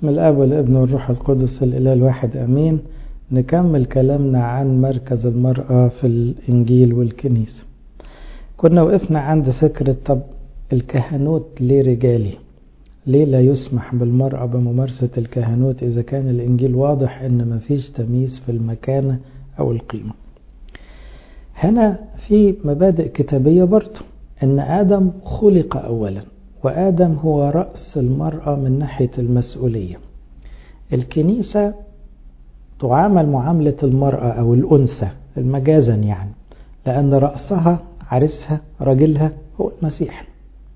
بسم الاب والابن والروح القدس الاله الواحد امين نكمل كلامنا عن مركز المرأة في الانجيل والكنيسة كنا وقفنا عند فكرة طب الكهنوت ليه رجالي ليه لا يسمح بالمرأة بممارسة الكهنوت إذا كان الإنجيل واضح أن مفيش تمييز في المكانة أو القيمة هنا في مبادئ كتابية برضه أن آدم خلق أولا وآدم هو رأس المرأة من ناحية المسؤولية الكنيسة تعامل معاملة المرأة أو الأنثى المجازا يعني لأن رأسها عرسها رجلها هو المسيح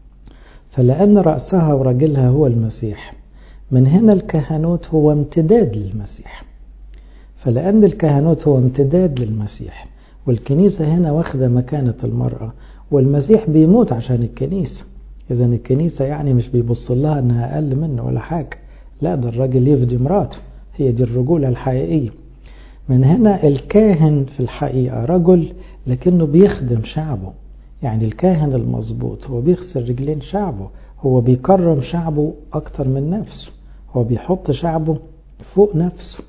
فلأن رأسها ورجلها هو المسيح من هنا الكهنوت هو امتداد للمسيح فلأن الكهنوت هو امتداد للمسيح والكنيسة هنا واخدة مكانة المرأة والمسيح بيموت عشان الكنيسة إذا الكنيسة يعني مش بيبص لها أنها أقل منه ولا حاجة لا ده الراجل يفدي مراته هي دي الرجولة الحقيقية من هنا الكاهن في الحقيقة رجل لكنه بيخدم شعبه يعني الكاهن المظبوط هو بيغسل رجلين شعبه هو بيكرم شعبه أكتر من نفسه هو بيحط شعبه فوق نفسه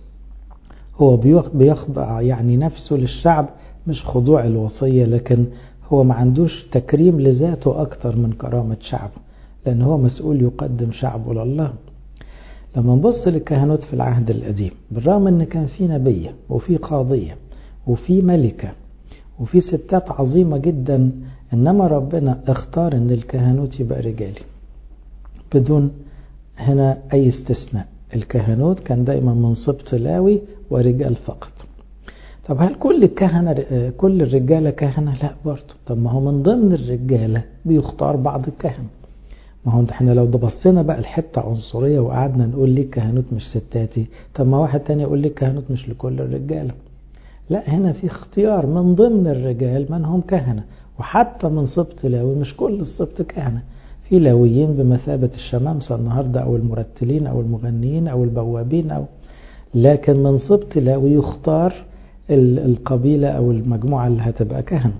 هو بيخضع يعني نفسه للشعب مش خضوع الوصية لكن هو ما عندوش تكريم لذاته أكتر من كرامة شعبه لأن هو مسؤول يقدم شعبه لله لما نبص للكهنوت في العهد القديم بالرغم ان كان في نبية وفي قاضية وفي ملكة وفي ستات عظيمة جدا انما ربنا اختار ان الكهنوت يبقى رجالي بدون هنا اي استثناء الكهنوت كان دايما من سبط لاوي ورجال فقط طب هل كل الكهنة كل الرجالة كهنة لا برضه طب ما هو من ضمن الرجالة بيختار بعض الكهنة ما هو احنا لو بصينا بقى الحتة عنصرية وقعدنا نقول ليه كهنوت مش ستاتي طب ما واحد تاني يقول ليه كهنوت مش لكل الرجالة لا هنا في اختيار من ضمن الرجال من هم كهنة وحتى من سبط لاوي مش كل السبط كهنة في لاويين بمثابة الشمامسة النهاردة أو المرتلين أو المغنيين أو البوابين أو لكن من سبط لاوي يختار القبيلة أو المجموعة اللي هتبقى كهنة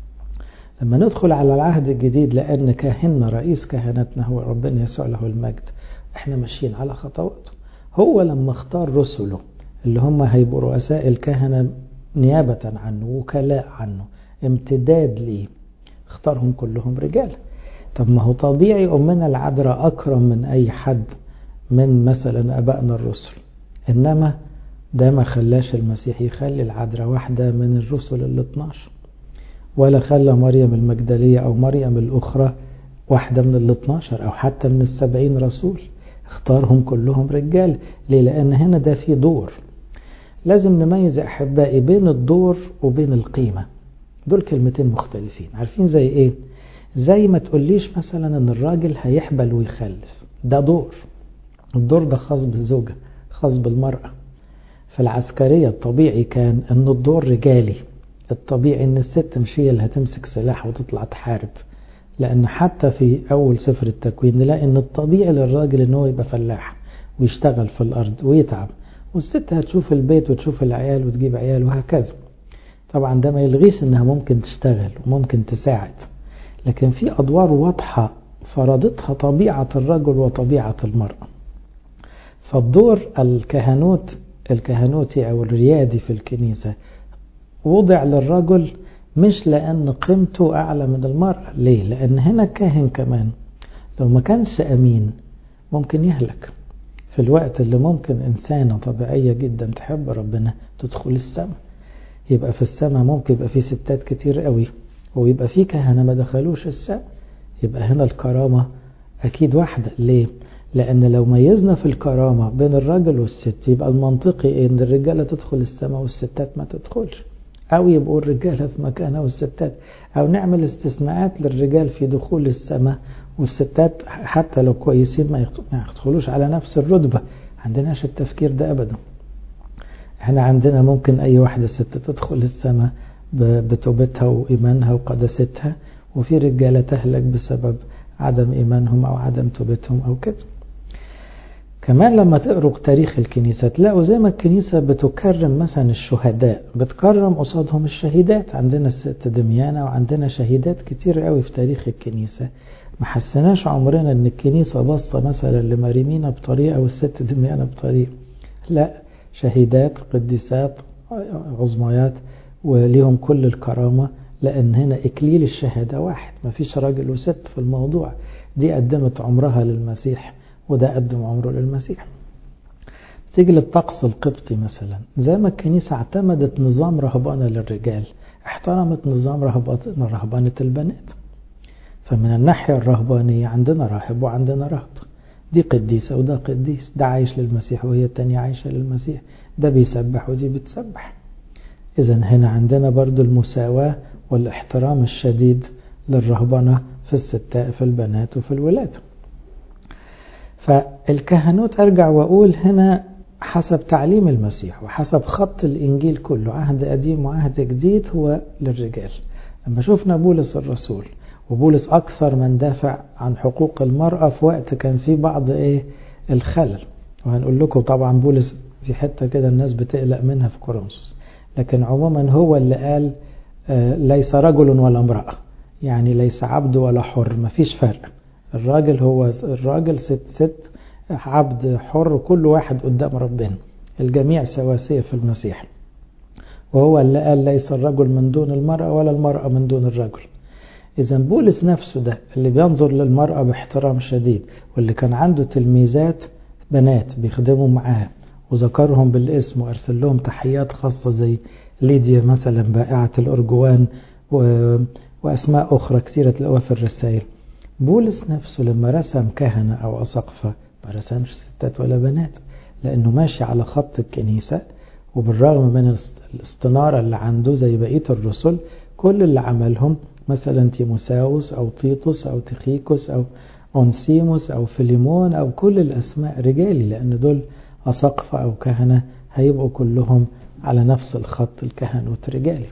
لما ندخل على العهد الجديد لأن كاهننا رئيس كهنتنا هو ربنا يسوع له المجد احنا ماشيين على خطواته هو لما اختار رسله اللي هم هيبقوا رؤساء الكهنة نيابة عنه وكلاء عنه امتداد ليه اختارهم كلهم رجال طب ما هو طبيعي أمنا العذراء أكرم من أي حد من مثلا أبائنا الرسل إنما ده ما خلاش المسيح يخلي العذراء واحدة من الرسل ال 12 ولا خلى مريم المجدلية أو مريم الأخرى واحدة من ال 12 أو حتى من السبعين رسول اختارهم كلهم رجال ليه لأن هنا ده في دور لازم نميز أحبائي بين الدور وبين القيمة دول كلمتين مختلفين عارفين زي إيه زي ما تقوليش مثلا أن الراجل هيحبل ويخلف ده دور الدور ده خاص بالزوجة خاص بالمرأة في العسكرية الطبيعي كان أن الدور رجالي الطبيعي ان الست مش هي اللي هتمسك سلاح وتطلع تحارب لان حتى في اول سفر التكوين نلاقي ان الطبيعي للراجل ان هو يبقى فلاح ويشتغل في الارض ويتعب والست هتشوف البيت وتشوف العيال وتجيب عيال وهكذا طبعا ده ما يلغيش انها ممكن تشتغل وممكن تساعد لكن في ادوار واضحة فرضتها طبيعة الرجل وطبيعة المرأة فالدور الكهنوت الكهنوتي او الريادي في الكنيسة وضع للرجل مش لأن قيمته أعلى من المرأة ليه؟ لأن هنا كاهن كمان لو ما كانش أمين ممكن يهلك في الوقت اللي ممكن إنسانة طبيعية جدا تحب ربنا تدخل السماء يبقى في السماء ممكن يبقى في ستات كتير قوي ويبقى في كهنة ما دخلوش السماء يبقى هنا الكرامة أكيد واحدة ليه؟ لأن لو ميزنا في الكرامة بين الراجل والست يبقى المنطقي إن الرجالة تدخل السماء والستات ما تدخلش أو يبقوا الرجالة في مكانها والستات أو نعمل استثناءات للرجال في دخول السماء والستات حتى لو كويسين ما يدخلوش على نفس الرتبة عندناش التفكير ده أبدا احنا عندنا ممكن أي واحدة ست تدخل السماء بتوبتها وإيمانها وقداستها وفي رجالة تهلك بسبب عدم إيمانهم أو عدم توبتهم أو كده كمان لما تقروا تاريخ الكنيسة تلاقوا زي ما الكنيسة بتكرم مثلا الشهداء بتكرم قصادهم الشهيدات عندنا الست دميانة وعندنا شهيدات كتير قوي في تاريخ الكنيسة ما حسناش عمرنا ان الكنيسة بصة مثلا لماريمينا بطريقة والست دميانة بطريقة لا شهيدات قديسات عظميات وليهم كل الكرامة لأن هنا إكليل الشهادة واحد ما فيش راجل وست في الموضوع دي قدمت عمرها للمسيح وده قدم عمره للمسيح تيجي للطقس القبطي مثلا زي ما الكنيسة اعتمدت نظام رهبانة للرجال احترمت نظام رهبانة البنات فمن الناحية الرهبانية عندنا راهب وعندنا راهب دي قديسة وده قديس ده عايش للمسيح وهي التانية عايشة للمسيح ده بيسبح ودي بتسبح إذا هنا عندنا برضو المساواة والاحترام الشديد للرهبنة في الستاء في البنات وفي الولاد فالكهنوت أرجع وأقول هنا حسب تعليم المسيح وحسب خط الإنجيل كله عهد قديم وعهد جديد هو للرجال لما شفنا بولس الرسول وبولس أكثر من دافع عن حقوق المرأة في وقت كان فيه بعض إيه الخلل وهنقول لكم طبعا بولس في حتة كده الناس بتقلق منها في كورنثوس لكن عموما هو اللي قال آه ليس رجل ولا امرأة يعني ليس عبد ولا حر مفيش فرق الراجل هو الراجل ست ست عبد حر كل واحد قدام ربنا الجميع سواسية في المسيح وهو اللي قال ليس الرجل من دون المرأة ولا المرأة من دون الرجل إذا بولس نفسه ده اللي بينظر للمرأة باحترام شديد واللي كان عنده تلميذات بنات بيخدموا معاه وذكرهم بالاسم وأرسل لهم تحيات خاصة زي ليديا مثلا بائعة الأرجوان و... وأسماء أخرى كثيرة تلاقوها في الرسائل بولس نفسه لما رسم كهنة أو أساقفة ما رسمش ستات ولا بنات لأنه ماشي على خط الكنيسة وبالرغم من الاستنارة اللي عنده زي بقية الرسل كل اللي عملهم مثلا تيموساوس أو تيتوس أو تخيكوس أو أونسيموس أو فيليمون أو كل الأسماء رجالي لأن دول أساقفة أو كهنة هيبقوا كلهم على نفس الخط الكهنوت رجالي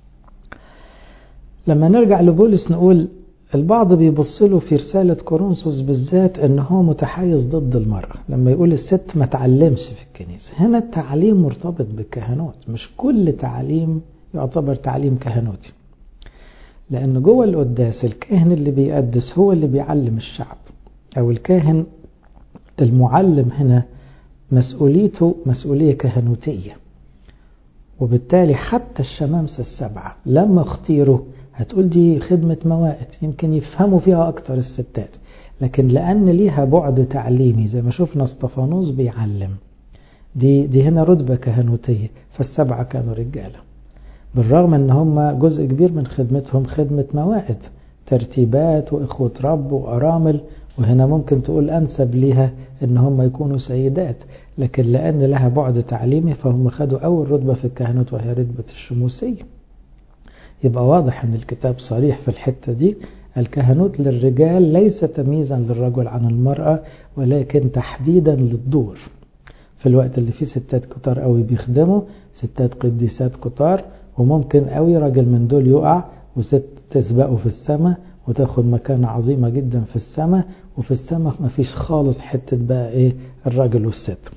لما نرجع لبولس نقول البعض بيبص له في رسالة كورنثوس بالذات ان هو متحيز ضد المرأة لما يقول الست ما تعلمش في الكنيسة هنا التعليم مرتبط بالكهنوت مش كل تعليم يعتبر تعليم كهنوتي لأن جوه القداس الكاهن اللي بيقدس هو اللي بيعلم الشعب أو الكاهن المعلم هنا مسؤوليته مسؤولية كهنوتية وبالتالي حتى الشمامسة السبعة لما اختيروا هتقول دي خدمة موائد يمكن يفهموا فيها أكتر الستات لكن لأن ليها بعد تعليمي زي ما شفنا استفانوس بيعلم دي, دي هنا رتبة كهنوتية فالسبعة كانوا رجالة بالرغم ان هم جزء كبير من خدمتهم خدمة موائد ترتيبات وإخوة رب وأرامل وهنا ممكن تقول أنسب ليها ان هم يكونوا سيدات لكن لأن لها بعد تعليمي فهم خدوا أول رتبة في الكهنوت وهي رتبة الشموسية يبقى واضح ان الكتاب صريح في الحتة دي الكهنوت للرجال ليس تمييزا للرجل عن المرأة ولكن تحديدا للدور في الوقت اللي فيه ستات كتار قوي بيخدموا ستات قديسات كتار وممكن قوي راجل من دول يقع وست تسبقه في السماء وتاخد مكانة عظيمة جدا في السماء وفي السماء مفيش خالص حتة بقى ايه الراجل والست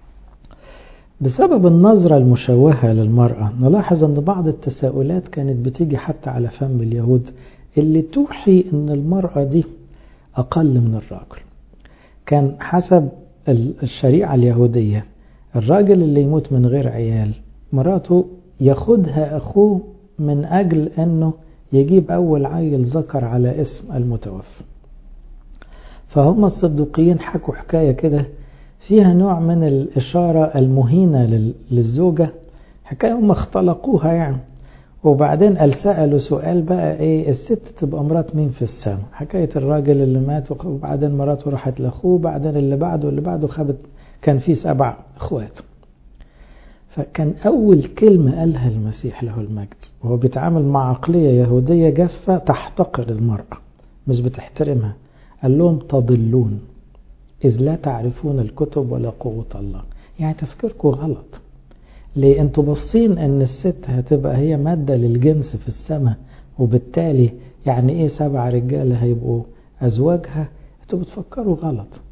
بسبب النظرة المشوهة للمرأة نلاحظ أن بعض التساؤلات كانت بتيجي حتى على فم اليهود اللي توحي أن المرأة دي أقل من الراجل كان حسب الشريعة اليهودية الراجل اللي يموت من غير عيال مراته ياخدها أخوه من أجل أنه يجيب أول عيل ذكر على اسم المتوفى فهم الصدوقيين حكوا حكاية كده فيها نوع من الإشارة المهينة للزوجة حكاية هم اختلقوها يعني وبعدين قال سألوا سؤال بقى ايه الست تبقى مرات مين في السماء حكاية الراجل اللي مات وبعدين مراته راحت لأخوه بعدين اللي بعده اللي بعده خدت كان في سبع اخوات فكان أول كلمة قالها المسيح له المجد وهو بيتعامل مع عقلية يهودية جافة تحتقر المرأة مش بتحترمها قال لهم تضلون إذ لا تعرفون الكتب ولا قوة الله يعني تفكيركم غلط ليه انتوا باصين ان الست هتبقى هي مادة للجنس في السماء وبالتالي يعني ايه سبع رجالة هيبقوا ازواجها انتوا بتفكروا غلط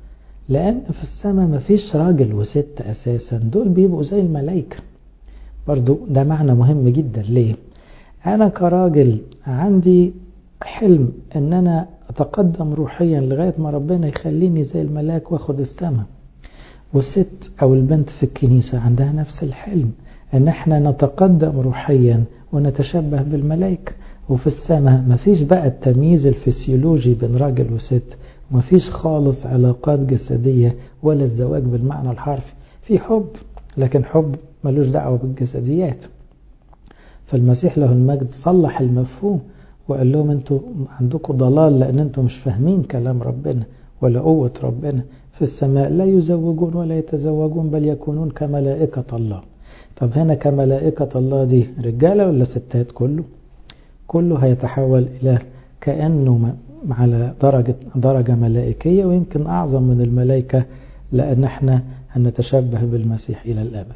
لأن في السماء مفيش راجل وست أساسا دول بيبقوا زي الملائكة برضو ده معنى مهم جدا ليه أنا كراجل عندي حلم أن أنا أتقدم روحيا لغاية ما ربنا يخليني زي الملاك واخد السماء والست أو البنت في الكنيسة عندها نفس الحلم أن احنا نتقدم روحيا ونتشبه بالملائكة وفي السماء مفيش بقى التمييز الفسيولوجي بين راجل وست مفيش خالص علاقات جسدية ولا الزواج بالمعنى الحرفي في حب لكن حب ملوش دعوة بالجسديات فالمسيح له المجد صلح المفهوم وقال لهم انتوا عندكم ضلال لان انتوا مش فاهمين كلام ربنا ولا قوة ربنا في السماء لا يزوجون ولا يتزوجون بل يكونون كملائكة الله طب هنا كملائكة الله دي رجالة ولا ستات كله كله هيتحول إلى كأنه على درجة, درجة ملائكية ويمكن أعظم من الملائكة لأن احنا هنتشبه بالمسيح إلى الأبد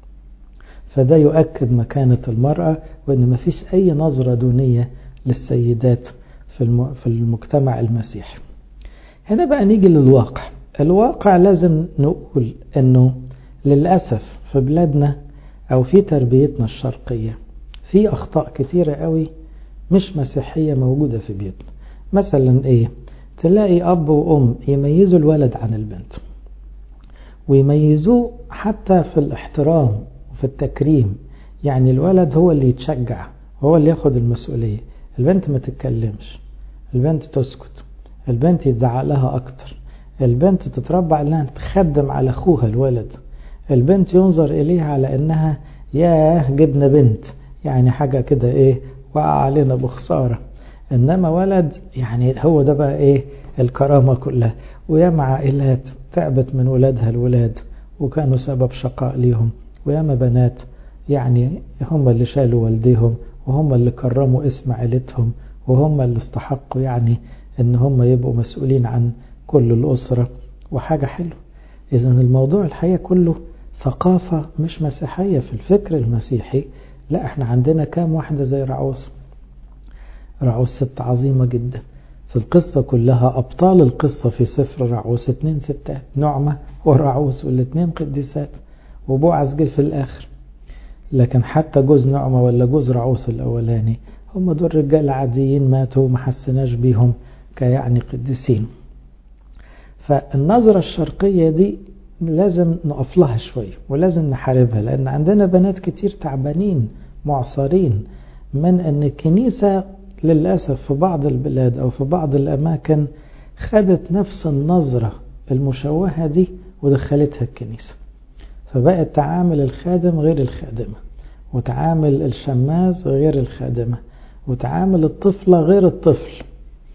فده يؤكد مكانة المرأة وأن ما فيش أي نظرة دونية للسيدات في المجتمع المسيحي هنا بقى نيجي للواقع الواقع لازم نقول أنه للأسف في بلادنا أو في تربيتنا الشرقية في أخطاء كتيرة قوي مش مسيحية موجودة في بيتنا مثلا إيه تلاقي أب وأم يميزوا الولد عن البنت ويميزوه حتى في الاحترام وفي التكريم يعني الولد هو اللي يتشجع هو اللي ياخد المسؤولية البنت ما تتكلمش البنت تسكت البنت يتزعق لها أكتر البنت تتربع انها تخدم على اخوها الولد البنت ينظر اليها على انها ياه جبنا بنت يعني حاجة كده ايه وقع علينا بخسارة انما ولد يعني هو ده بقى ايه الكرامة كلها وياما عائلات تعبت من ولادها الولاد وكانوا سبب شقاء ليهم وياما بنات يعني هم اللي شالوا والديهم وهم اللي كرموا اسم عيلتهم وهم اللي استحقوا يعني ان هم يبقوا مسؤولين عن كل الأسرة وحاجة حلوة إذا الموضوع الحقيقة كله ثقافة مش مسيحية في الفكر المسيحي لا احنا عندنا كام واحدة زي رعوس رعوس ست عظيمة جدا في القصة كلها أبطال القصة في سفر رعوس اتنين ستات نعمة ورعوس والاتنين قديسات وبوعز جه في الآخر لكن حتى جوز نعمة ولا جوز رعوس الأولاني هم دول رجال عاديين ماتوا وما حسناش بيهم كيعني قديسين فالنظرة الشرقية دي لازم نقف لها شوية ولازم نحاربها لأن عندنا بنات كتير تعبانين معصرين من أن الكنيسة للأسف في بعض البلاد أو في بعض الأماكن خدت نفس النظرة المشوهة دي ودخلتها الكنيسة فبقت تعامل الخادم غير الخادمة وتعامل الشماس غير الخادمة وتعامل الطفلة غير الطفل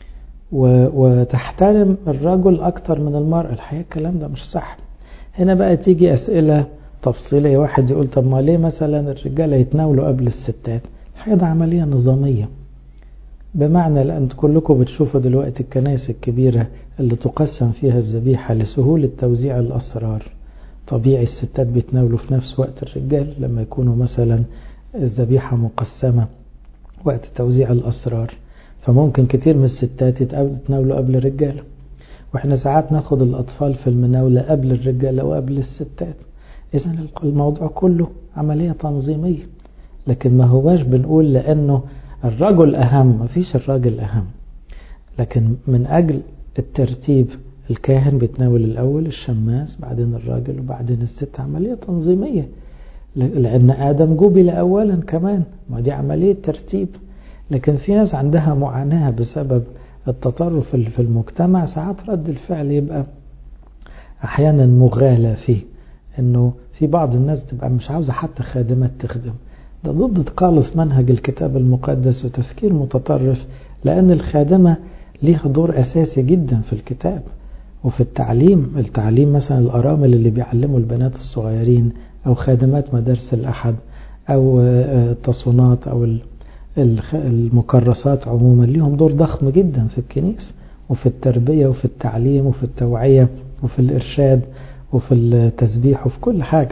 وتحترم الرجل أكتر من المرأة الحقيقة الكلام ده مش صح هنا بقى تيجي أسئلة تفصيلية واحد يقول طب ما ليه مثلا الرجالة يتناولوا قبل الستات الحقيقة ده عملية نظامية بمعنى لأن كلكم بتشوفوا دلوقتي الكنائس الكبيرة اللي تقسم فيها الذبيحة لسهولة توزيع الأسرار طبيعي الستات بيتناولوا في نفس وقت الرجال لما يكونوا مثلا الذبيحة مقسمة وقت توزيع الأسرار فممكن كتير من الستات يتناولوا قبل الرجالة واحنا ساعات ناخد الأطفال في المناولة قبل الرجالة وقبل الستات إذا الموضوع كله عملية تنظيمية لكن ما هواش بنقول لأنه الرجل أهم ما فيش الراجل أهم لكن من أجل الترتيب الكاهن بيتناول الأول الشماس بعدين الراجل وبعدين الست عملية تنظيمية لأن آدم جبل أولا كمان ما دي عملية ترتيب لكن في ناس عندها معاناة بسبب التطرف اللي في المجتمع ساعات رد الفعل يبقى أحيانا مغالى فيه أنه في بعض الناس تبقى مش عاوزة حتى خادمات تخدم ده ضد خالص منهج الكتاب المقدس وتفكير متطرف لأن الخادمة ليها دور أساسي جدا في الكتاب وفي التعليم التعليم مثلا الأرامل اللي بيعلموا البنات الصغيرين أو خادمات مدارس الأحد أو التصونات أو المكرسات عموما ليهم دور ضخم جدا في الكنيسة وفي التربية وفي التعليم وفي التوعية وفي الإرشاد وفي التسبيح وفي كل حاجة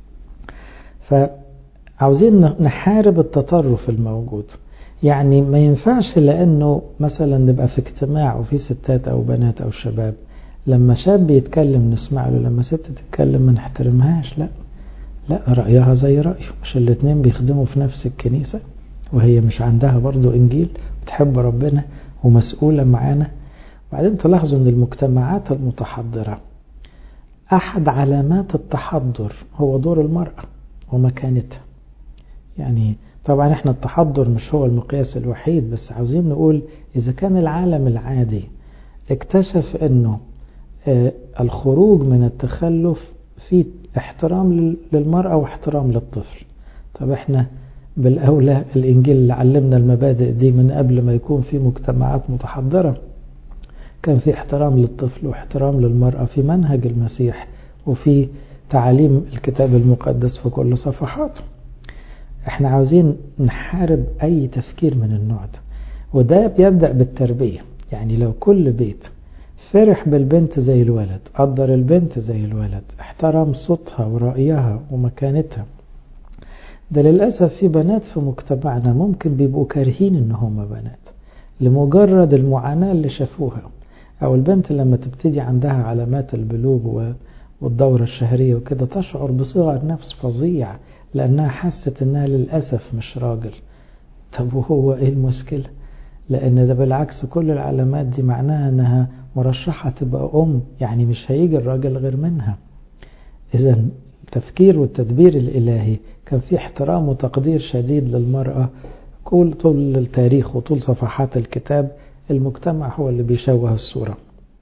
فعاوزين نحارب التطرف الموجود يعني ما ينفعش لأنه مثلا نبقى في اجتماع وفي ستات أو بنات أو شباب لما شاب يتكلم نسمع له لما ست تتكلم ما نحترمهاش لا لا رأيها زي رأيه مش الاتنين بيخدموا في نفس الكنيسة وهي مش عندها برضو إنجيل بتحب ربنا ومسؤولة معانا وبعدين تلاحظوا أن المجتمعات المتحضرة أحد علامات التحضر هو دور المرأة ومكانتها يعني طبعا احنا التحضر مش هو المقياس الوحيد بس عاوزين نقول إذا كان العالم العادي اكتشف أنه الخروج من التخلف في احترام للمرأة واحترام للطفل طب احنا بالأولى الإنجيل اللي علمنا المبادئ دي من قبل ما يكون في مجتمعات متحضرة كان في احترام للطفل واحترام للمرأة في منهج المسيح وفي تعاليم الكتاب المقدس في كل صفحاته احنا عاوزين نحارب أي تفكير من النوع ده وده بيبدأ بالتربية يعني لو كل بيت فرح بالبنت زي الولد قدر البنت زي الولد احترم صوتها ورأيها ومكانتها ده للأسف في بنات في مجتمعنا ممكن بيبقوا كارهين ان هم بنات لمجرد المعاناة اللي شافوها او البنت لما تبتدي عندها علامات البلوغ والدورة الشهرية وكده تشعر بصغر نفس فظيع لأنها حست انها للأسف مش راجل طب وهو ايه المشكلة لأن ده بالعكس كل العلامات دي معناها انها مرشحة تبقى أم يعني مش هيجي الراجل غير منها إذا التفكير والتدبير الإلهي كان في احترام وتقدير شديد للمرأة كل طول التاريخ وطول صفحات الكتاب المجتمع هو اللي بيشوه الصورة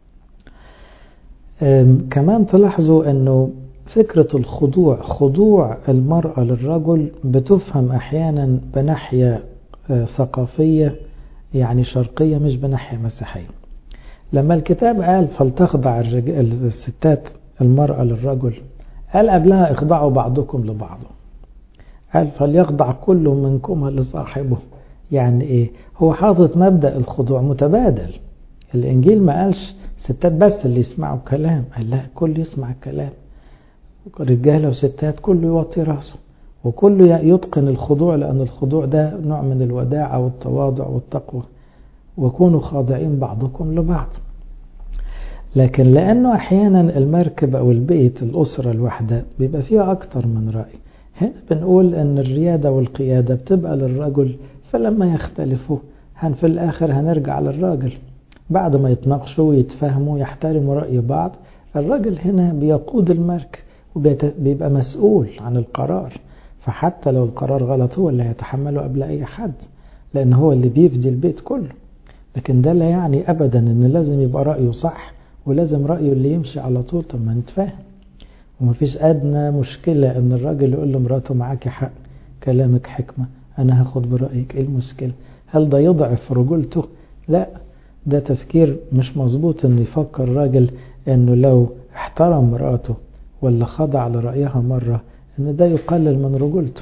كمان تلاحظوا أنه فكرة الخضوع خضوع المرأة للرجل بتفهم أحيانا بناحية ثقافية يعني شرقية مش بناحية مسيحية لما الكتاب قال فلتخضع الستات المرأة للرجل قال قبلها اخضعوا بعضكم لبعض قال فليخضع كل منكم لصاحبه يعني ايه هو حاطط مبدأ الخضوع متبادل الانجيل ما قالش ستات بس اللي يسمعوا الكلام قال لا كل يسمع الكلام رجالة وستات كله يوطي راسه وكله يتقن الخضوع لأن الخضوع ده نوع من الوداعة والتواضع والتقوى وكونوا خاضعين بعضكم لبعض لكن لأنه أحيانا المركب أو البيت الأسرة الواحدة بيبقى فيها أكتر من رأي هنا بنقول أن الريادة والقيادة بتبقى للرجل فلما يختلفوا هن في الآخر هنرجع للراجل بعد ما يتناقشوا ويتفاهموا يحترموا رأي بعض الراجل هنا بيقود المركب وبيبقى مسؤول عن القرار فحتى لو القرار غلط هو اللي هيتحمله قبل أي حد لأن هو اللي بيفدي البيت كله لكن ده لا يعني أبدا أن لازم يبقى رأيه صح ولازم رأيه اللي يمشي على طول طب ما نتفاهم ومفيش أدنى مشكلة أن الراجل يقول لمراته معاكي حق كلامك حكمة أنا هاخد برأيك إيه المشكلة هل ده يضعف رجولته لا ده تفكير مش مظبوط أنه يفكر راجل أنه لو احترم مراته ولا خضع لرأيها مرة أن ده يقلل من رجولته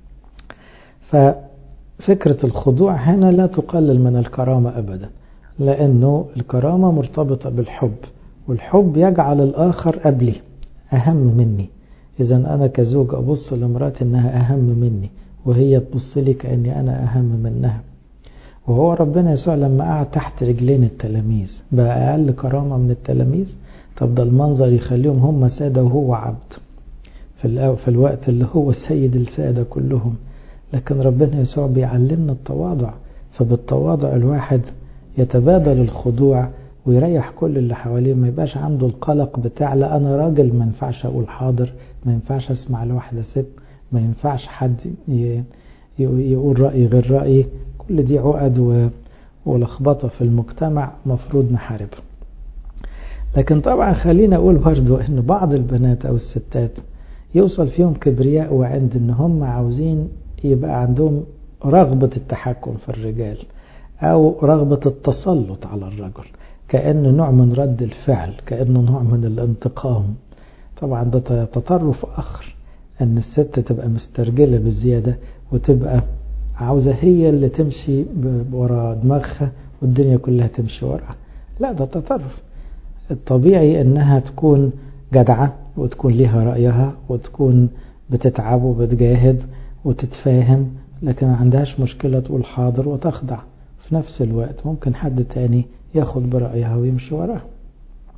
ففكرة الخضوع هنا لا تقلل من الكرامة أبدا لأنه الكرامة مرتبطة بالحب والحب يجعل الآخر قبلي أهم مني إذا أنا كزوج أبص لمراتي أنها أهم مني وهي تبص لي كأني أنا أهم منها وهو ربنا يسوع لما قعد تحت رجلين التلاميذ بقى أقل كرامة من التلاميذ طب ده المنظر يخليهم هم سادة وهو عبد في, في الوقت اللي هو سيد السادة كلهم لكن ربنا يسوع بيعلمنا التواضع فبالتواضع الواحد يتبادل الخضوع ويريح كل اللي حواليه ما يبقاش عنده القلق بتاع لا انا راجل ما ينفعش اقول حاضر ما ينفعش اسمع لواحده ست ما ينفعش حد يقول رأي غير رأيي كل دي عقد ولخبطة في المجتمع مفروض نحاربها لكن طبعا خلينا اقول برضو ان بعض البنات او الستات يوصل فيهم كبرياء وعند ان هم عاوزين يبقى عندهم رغبة التحكم في الرجال او رغبة التسلط على الرجل كأنه نوع من رد الفعل كأنه نوع من الانتقام طبعا ده تطرف آخر أن الست تبقى مسترجلة بالزيادة وتبقى عاوزة هي اللي تمشي ورا دماغها والدنيا كلها تمشي وراها لا ده تطرف الطبيعي أنها تكون جدعة وتكون لها رأيها وتكون بتتعب وبتجاهد وتتفاهم لكن ما عندهاش مشكلة تقول حاضر وتخضع في نفس الوقت ممكن حد تاني ياخد برأيها ويمشي وراها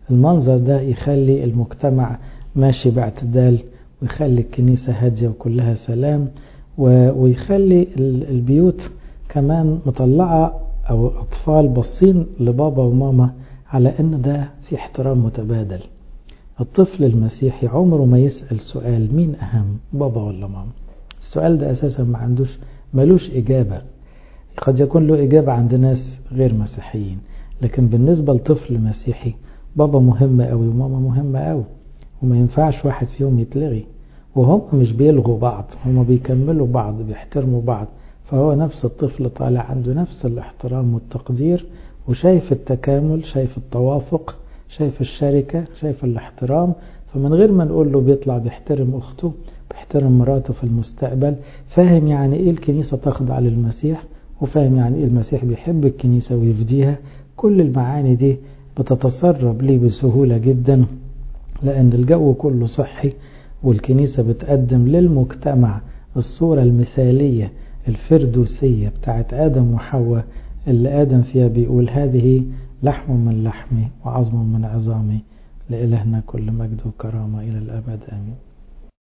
المنظر ده يخلي المجتمع ماشي باعتدال ويخلي الكنيسة هادية وكلها سلام ويخلي البيوت كمان مطلعة أو أطفال باصين لبابا وماما على أن ده في احترام متبادل الطفل المسيحي عمره ما يسأل سؤال مين أهم بابا ولا ماما السؤال ده أساسا ما عندوش ملوش إجابة قد يكون له إجابة عند ناس غير مسيحيين لكن بالنسبة لطفل مسيحي بابا مهم أوي وماما مهمة أوي وما ينفعش واحد فيهم يتلغي وهم مش بيلغوا بعض هم بيكملوا بعض بيحترموا بعض فهو نفس الطفل طالع عنده نفس الاحترام والتقدير وشايف التكامل شايف التوافق شايف الشركة شايف الاحترام فمن غير ما نقول له بيطلع بيحترم أخته بيحترم مراته في المستقبل فاهم يعني إيه الكنيسة تخضع للمسيح وفاهم يعني إيه المسيح بيحب الكنيسة ويفديها كل المعاني دي بتتسرب لي بسهولة جدا لأن الجو كله صحي والكنيسة بتقدم للمجتمع الصورة المثالية الفردوسية بتاعت آدم وحواء اللي آدم فيها بيقول هذه لحم من لحمي وعظم من عظامي لإلهنا كل مجد وكرامة إلى الأبد آمين